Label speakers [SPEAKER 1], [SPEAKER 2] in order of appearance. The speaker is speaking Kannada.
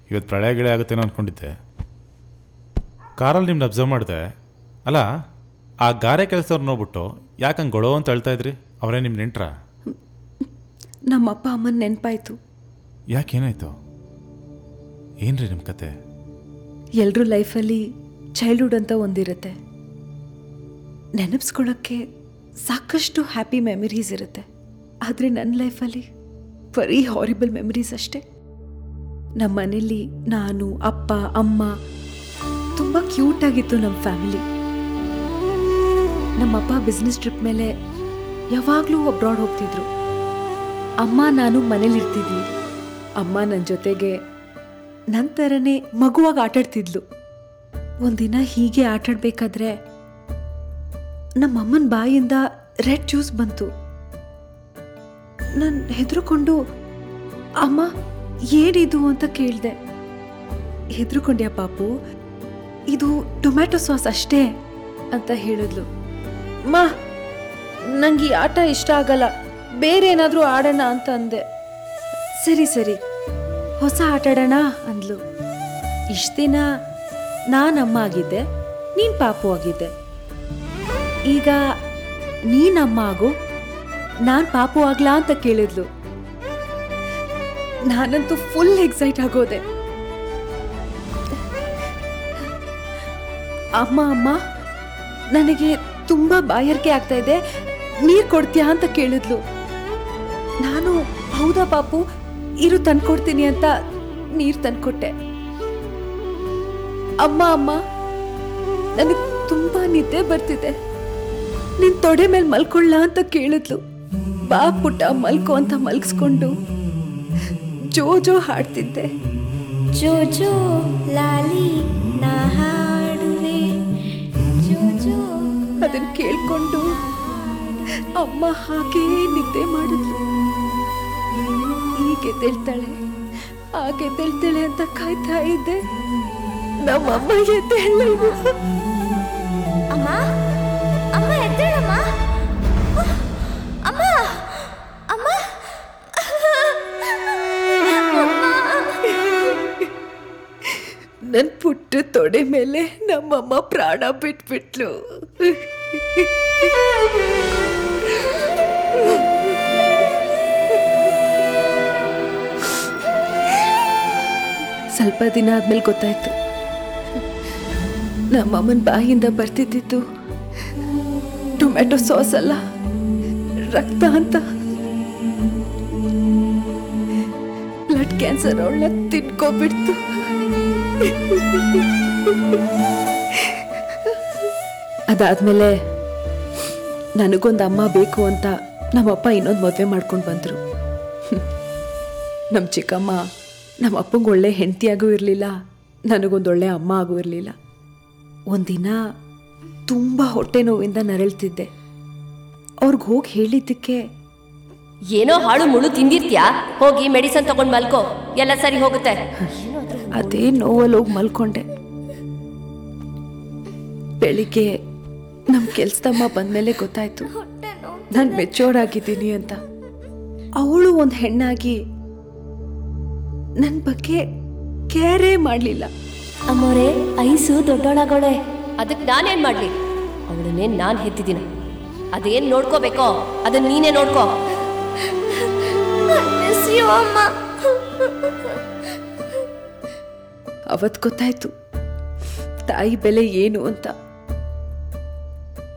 [SPEAKER 1] ಇವತ್ತು ಪ್ರಳಯ ಗಿಳೆ ಆಗುತ್ತೇನೋ ಅಂದ್ಕೊಂಡಿದ್ದೆ ಕಾರಲ್ಲಿ ನಿಮ್ದು ಅಬ್ಸರ್ವ್ ಮಾಡಿದೆ ಅಲ್ಲ ಆ ಗಾರೆ ಕೆಲಸವ್ರು ನೋಡ್ಬಿಟ್ಟು ಯಾಕಂಗೆ ಗೊಳೋ ಅಂತ ಹೇಳ್ತಾ ಇದ್ರಿ ಅವರೇ ನಿಮ್ಮ ನೆಂಟ್ರ
[SPEAKER 2] ನಮ್ಮ ಅಪ್ಪ ಅಮ್ಮನ ನೆನಪಾಯ್ತು
[SPEAKER 1] ಯಾಕೇನಾಯ್ತು ಏನ್ರಿ ನಿಮ್ಮ ಕತೆ
[SPEAKER 2] ಎಲ್ಲರೂ ಲೈಫಲ್ಲಿ ಚೈಲ್ಡ್ಹುಡ್ ಅಂತ ಒಂದಿರುತ್ತೆ ನೆನಪಿಸ್ಕೊಳ್ಳೋಕ್ಕೆ ಸಾಕಷ್ಟು ಹ್ಯಾಪಿ ಮೆಮರೀಸ್ ಇರುತ್ತೆ ಆದರೆ ನನ್ನ ಲೈಫಲ್ಲಿ ಬರೀ ಹಾರಿಬಲ್ ಮೆಮರೀಸ್ ಅಷ್ಟೇ ನಮ್ಮ ಮನೇಲಿ ನಾನು ಅಪ್ಪ ಅಮ್ಮ ತುಂಬ ಕ್ಯೂಟಾಗಿತ್ತು ನಮ್ಮ ಫ್ಯಾಮಿಲಿ ನಮ್ಮಪ್ಪ ಬಿಸ್ನೆಸ್ ಟ್ರಿಪ್ ಮೇಲೆ ಯಾವಾಗಲೂ ಅಬ್ರಾಡ್ ಹೋಗ್ತಿದ್ರು ಅಮ್ಮ ನಾನು ಮನೇಲಿ ಇರ್ತಿದ್ವಿ ಅಮ್ಮ ನನ್ನ ಜೊತೆಗೆ ನನ್ನ ಥರನೇ ಮಗುವಾಗಿ ಆಟಾಡ್ತಿದ್ಲು ಒಂದಿನ ಹೀಗೆ ಆಟಾಡ್ಬೇಕಾದ್ರೆ ನಮ್ಮ ಅಮ್ಮನ ಬಾಯಿಂದ ರೆಡ್ ಜ್ಯೂಸ್ ಬಂತು ನಾನು ಹೆದರ್ಕೊಂಡು ಅಮ್ಮ ಏನಿದು ಅಂತ ಕೇಳಿದೆ ಹೆದರ್ಕೊಂಡ್ಯಾ ಪಾಪು ಇದು ಟೊಮ್ಯಾಟೊ ಸಾಸ್ ಅಷ್ಟೇ ಅಂತ ಹೇಳಿದ್ಲು ಮಾ ನಂಗೆ ಈ ಆಟ ಇಷ್ಟ ಆಗಲ್ಲ ಬೇರೆ ಏನಾದರೂ ಆಡೋಣ ಅಂತ ಅಂದೆ ಸರಿ ಸರಿ ಹೊಸ ಆಟ ಆಡೋಣ ಅಂದ್ಲು ಇಷ್ಟ ದಿನ ನಾನು ಅಮ್ಮ ಆಗಿದ್ದೆ ನೀನು ಪಾಪು ಆಗಿದ್ದೆ ಈಗ ನೀನ್ ಅಮ್ಮ ಆಗು ನಾನು ಪಾಪು ಆಗ್ಲಾ ಅಂತ ಕೇಳಿದ್ಲು ನಾನಂತೂ ಫುಲ್ ಎಕ್ಸೈಟ್ ಆಗೋದೆ ಅಮ್ಮ ಅಮ್ಮ ನನಗೆ ತುಂಬಾ ಬಾಯಾರಿಕೆ ಆಗ್ತಾ ಇದೆ ನೀರು ಕೊಡ್ತೀಯಾ ಅಂತ ಕೇಳಿದ್ಲು ನಾನು ಹೌದಾ ಪಾಪು ಇರು ತಂದ್ಕೊಡ್ತೀನಿ ಅಂತ ನೀರು ತಂದ್ಕೊಟ್ಟೆ ಅಮ್ಮ ಅಮ್ಮ ನನಗೆ ತುಂಬಾ ನಿದ್ದೆ ಬರ್ತಿದೆ ನಿನ್ ತೊಡೆ ಮೇಲೆ ಮಲ್ಕೊಳ್ಳ ಅಂತ ಕೇಳಿದ್ಲು ಬಾ ಪುಟ್ಟ ಮಲ್ಕೋ ಅಂತ ಮಲ್ಗಿಸ್ಕೊಂಡು ಜೋ ಜೋ ಹಾಡ್ತಿದ್ದೆ
[SPEAKER 3] ಜೋ ಜೋ ಲಾಲಿ ನಾ ಹಾಡುವೆ ಜೋ ಜೋ
[SPEAKER 2] ಅದನ್ನ ಕೇಳ್ಕೊಂಡು ಅಮ್ಮ ಹಾಗೇ ನಿದ್ದೆ ಮಾಡಿದ್ಲು ಈಗ ಎದ್ದೇಳ್ತಾಳೆ ಆಗ ಎದ್ದೇಳ್ತಾಳೆ ಅಂತ ಕಾಯ್ತಾ ಇದ್ದೆ ನಮ್ಮಮ್ಮ ಎದ್ದೇಳಲಿಲ್ಲ
[SPEAKER 3] ಅಮ್ಮ ಅಮ್ಮ ಎದ್ದೇಳಮ್ಮ ಅಮ್ಮ ಅಮ್ಮ
[SPEAKER 2] ನನ್ ಪುಟ್ಟ ತೊಡೆ ಮೇಲೆ ನಮ್ಮಮ್ಮ ಪ್ರಾಣ ಬಿಟ್ಬಿಟ್ಲು ಸ್ವಲ್ಪ ದಿನ ಆದ್ಮೇಲೆ ಗೊತ್ತಾಯ್ತು ನಮ್ಮಮ್ಮನ ಬಾಯಿಂದ ಬರ್ತಿದ್ದಿತ್ತು ಟೊಮ್ಯಾಟೊ ಸಾಸ್ ಅಲ್ಲ ರಕ್ತ ಅಂತ ಬ್ಲಡ್ ಕ್ಯಾನ್ಸರ್ ಅವಳನ್ನ ತಿನ್ಕೋಬಿಡ್ತು ಅದಾದ್ಮೇಲೆ ನನಗೊಂದು ಅಮ್ಮ ಬೇಕು ಅಂತ ನಮ್ಮಪ್ಪ ಇನ್ನೊಂದು ಮದುವೆ ಮಾಡ್ಕೊಂಡು ಬಂದರು ನಮ್ಮ ಚಿಕ್ಕಮ್ಮ ನಮ್ಮ ಅಪ್ಪಂಗೆ ಒಳ್ಳೆ ಹೆಂಡತಿಯಾಗೂ ಇರಲಿಲ್ಲ ನನಗೊಂದು ಒಳ್ಳೆ ಅಮ್ಮ ಆಗೂ ಇರಲಿಲ್ಲ ಒಂದಿನ ತುಂಬ ಹೊಟ್ಟೆ ನೋವಿಂದ ನರಳ್ತಿದ್ದೆ ಅವ್ರಿಗೆ ಹೋಗಿ ಹೇಳಿದ್ದಕ್ಕೆ
[SPEAKER 4] ಏನೋ ಹಾಳು ಮುಳು ತಿಂದಿರ್ತ್ಯಾ ಹೋಗಿ ಮೆಡಿಸನ್ ತಗೊಂಡ್ ಮಲ್ಕೋ ಎಲ್ಲ ಸರಿ ಹೋಗುತ್ತೆ
[SPEAKER 2] ಅದೇ ನೋವಲ್ಲಿ ಹೋಗಿ ಮಲ್ಕೊಂಡೆ ಬೆಳಿಗ್ಗೆ ನಮ್ಮ ಕೆಲ್ಸದಮ್ಮ ಬಂದಮೇಲೆ ಗೊತ್ತಾಯ್ತು ನಾನು ಮೆಚೋರ್ಡ್ ಆಗಿದ್ದೀನಿ ಅಂತ ಅವಳು ಒಂದು ಹೆಣ್ಣಾಗಿ ನನ್ನ ಬಗ್ಗೆ ಕೇರೇ ಮಾಡಲಿಲ್ಲ
[SPEAKER 4] ಅಮ್ಮೋರೆ ಐಸು ದೊಡ್ಡೋಳಾಗೋಳೆ ಅದಕ್ಕೆ ನಾನೇನ್ ಮಾಡ್ಲಿ ಅವಳನ್ನೇ ನಾನ್ ಹೆತ್ತಿದ್ದೀನ ಅದೇನ್ ನೋಡ್ಕೋಬೇಕೋ ಅದನ್ನ ನೀನೇ ನೋಡ್ಕೋ
[SPEAKER 3] ಮಿಸ್ ಯು ಅಮ್ಮ
[SPEAKER 2] ಅವತ್ತು ಗೊತ್ತಾಯ್ತು ತಾಯಿ ಬೆಲೆ ಏನು ಅಂತ